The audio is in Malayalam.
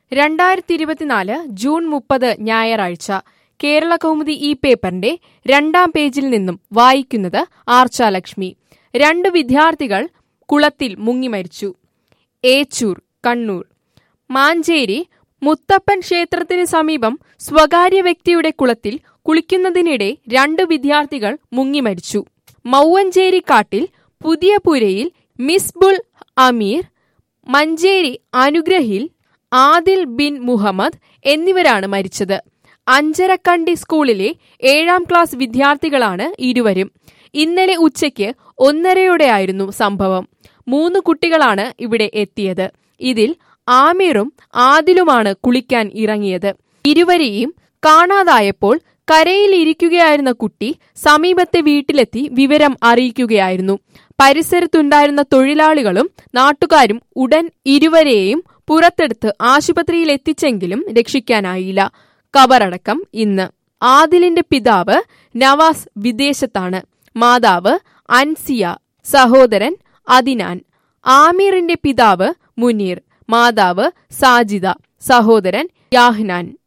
രണ്ടായിരത്തി ഇരുപത്തിനാല് ജൂൺ മുപ്പത് ഞായറാഴ്ച കേരള കൗമുദി ഈ പേപ്പറിന്റെ രണ്ടാം പേജിൽ നിന്നും വായിക്കുന്നത് ആർച്ചാലക്ഷ്മി രണ്ട് വിദ്യാർത്ഥികൾ കുളത്തിൽ മുങ്ങി മരിച്ചു ഏച്ചൂർ കണ്ണൂർ മാഞ്ചേരി മുത്തപ്പൻ ക്ഷേത്രത്തിന് സമീപം സ്വകാര്യ വ്യക്തിയുടെ കുളത്തിൽ കുളിക്കുന്നതിനിടെ രണ്ട് വിദ്യാർത്ഥികൾ മുങ്ങി മരിച്ചു മൗവഞ്ചേരിക്കാട്ടിൽ പുതിയ പുരയിൽ മിസ്ബുൾ അമീർ മഞ്ചേരി അനുഗ്രഹിൽ ആദിൽ ബിൻ മുഹമ്മദ് എന്നിവരാണ് മരിച്ചത് അഞ്ചരക്കണ്ടി സ്കൂളിലെ ഏഴാം ക്ലാസ് വിദ്യാർത്ഥികളാണ് ഇരുവരും ഇന്നലെ ഉച്ചയ്ക്ക് ഒന്നരയോടെയായിരുന്നു സംഭവം മൂന്ന് കുട്ടികളാണ് ഇവിടെ എത്തിയത് ഇതിൽ ആമിറും ആദിലുമാണ് കുളിക്കാൻ ഇറങ്ങിയത് ഇരുവരെയും കാണാതായപ്പോൾ കരയിൽ ഇരിക്കുകയായിരുന്ന കുട്ടി സമീപത്തെ വീട്ടിലെത്തി വിവരം അറിയിക്കുകയായിരുന്നു പരിസരത്തുണ്ടായിരുന്ന തൊഴിലാളികളും നാട്ടുകാരും ഉടൻ ഇരുവരെയും പുറത്തെടുത്ത് ആശുപത്രിയിൽ എത്തിച്ചെങ്കിലും രക്ഷിക്കാനായില്ല കബറടക്കം ഇന്ന് ആദിലിന്റെ പിതാവ് നവാസ് വിദേശത്താണ് മാതാവ് അൻസിയ സഹോദരൻ അദിനാൻ ആമീറിന്റെ പിതാവ് മുനീർ മാതാവ് സാജിദ സഹോദരൻ യാഹ്നാൻ